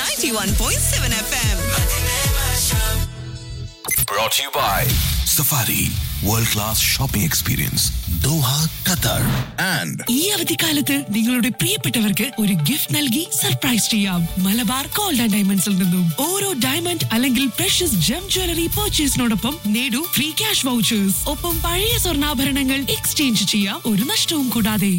91.7 FM. Brought to you by Safari World Class Shopping Experience Doha, Qatar and ഈ അവധിക്കാലത്ത് നിങ്ങളുടെ പ്രിയപ്പെട്ടവർക്ക് ഒരു ഗിഫ്റ്റ് നൽകി സർപ്രൈസ് ചെയ്യാം മലബാർ ഗോൾഡ് ആൻഡ് ഡയമണ്ട്സിൽ നിന്നും ഓരോ ഡയമണ്ട് അല്ലെങ്കിൽ പ്രഷ്യസ് ജം ജ്വല്ലറി പർച്ചേസിനോടൊപ്പം നേടൂ ഫ്രീ ക്യാഷ് വൗച്ചേഴ്സ് ഒപ്പം പഴയ സ്വർണ്ണാഭരണങ്ങൾ എക്സ്ചേഞ്ച് ചെയ്യാം ഒരു നഷ്ടവും കൂടാതെ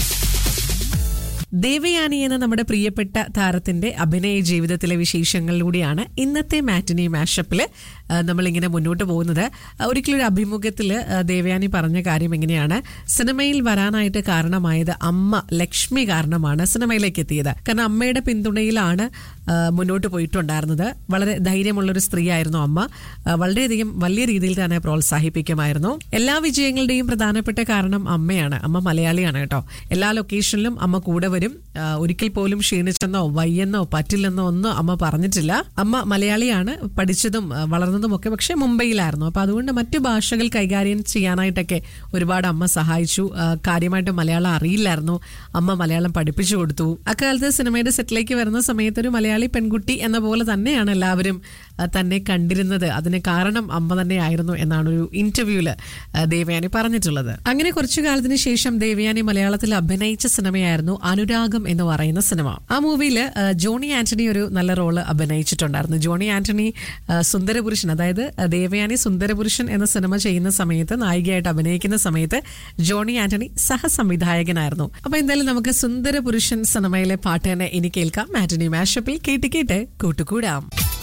ദേവയാനി എന്ന നമ്മുടെ പ്രിയപ്പെട്ട താരത്തിന്റെ അഭിനയ ജീവിതത്തിലെ വിശേഷങ്ങളിലൂടെയാണ് ഇന്നത്തെ മാറ്റിനി മാഷപ്പിൽ നമ്മളിങ്ങനെ മുന്നോട്ട് പോകുന്നത് ആ, ഒരിക്കലൊരു അഭിമുഖത്തിൽ ദേവയാനി പറഞ്ഞ കാര്യം എങ്ങനെയാണ് സിനിമയിൽ വരാനായിട്ട് കാരണമായത് അമ്മ ലക്ഷ്മി കാരണമാണ് സിനിമയിലേക്ക് എത്തിയത് കാരണം അമ്മയുടെ പിന്തുണയിലാണ് ആ, മുന്നോട്ട് പോയിട്ടുണ്ടായിരുന്നത് വളരെ ധൈര്യമുള്ളൊരു സ്ത്രീയായിരുന്നു അമ്മ ആ, വളരെയധികം വലിയ രീതിയിൽ തന്നെ പ്രോത്സാഹിപ്പിക്കുമായിരുന്നു എല്ലാ വിജയങ്ങളുടെയും പ്രധാനപ്പെട്ട കാരണം അമ്മയാണ് അമ്മ മലയാളിയാണ് കേട്ടോ എല്ലാ ലൊക്കേഷനിലും അമ്മ കൂടെ വരും ആ, ഒരിക്കൽ പോലും ക്ഷീണിച്ചെന്നോ വയ്യെന്നോ പറ്റില്ലെന്നോ ഒന്നും അമ്മ പറഞ്ഞിട്ടില്ല അമ്മ മലയാളിയാണ് പഠിച്ചതും ആ, വളർന്നതും ഒക്കെ പക്ഷെ മുംബൈയിലായിരുന്നു അപ്പൊ അതുകൊണ്ട് മറ്റു ഭാഷകൾ കൈകാര്യം ചെയ്യാനായിട്ടൊക്കെ ഒരുപാട് അമ്മ സഹായിച്ചു ആ, കാര്യമായിട്ട് മലയാളം അറിയില്ലായിരുന്നു അമ്മ മലയാളം പഠിപ്പിച്ചു കൊടുത്തു അക്കാലത്ത് സിനിമയുടെ സെറ്റിലേക്ക് വരുന്ന സമയത്ത് ഒരു മലയാളി പെൺകുട്ടി എന്ന പോലെ തന്നെയാണ് എല്ലാവരും ആ, തന്നെ കണ്ടിരുന്നത് അതിന് കാരണം അമ്മ തന്നെയായിരുന്നു എന്നാണ് ഒരു ഇന്റർവ്യൂല് ദേവയാനി പറഞ്ഞിട്ടുള്ളത് അങ്ങനെ കുറച്ചു കാലത്തിന് ശേഷം ദേവയാനി മലയാളത്തിൽ അഭിനയിച്ച സിനിമയായിരുന്നു അനുരാഗം എന്ന് പറയുന്ന സിനിമ ആ മൂവിയിൽ ജോണി ആന്റണി ഒരു നല്ല റോള് അഭിനയിച്ചിട്ടുണ്ടായിരുന്നു ജോണി ആന്റണി ആ, സുന്ദരപുരുഷൻ അതായത് ആ, ദേവയാനി സുന്ദരപുരുഷൻ എന്ന സിനിമ ചെയ്യുന്ന സമയത്ത് നായികയായിട്ട് അഭിനയിക്കുന്ന സമയത്ത് ജോണി ആന്റണി സഹസംവിധായകനായിരുന്നു അപ്പൊ എന്തായാലും നമുക്ക് സുന്ദരപുരുഷൻ സിനിമയിലെ പാട്ട് തന്നെ ഇനി കേൾക്കാം മാറ്റനി മാഷപ്പിൽ കേട്ട് കേട്ട് കൂട്ടുകൂടാം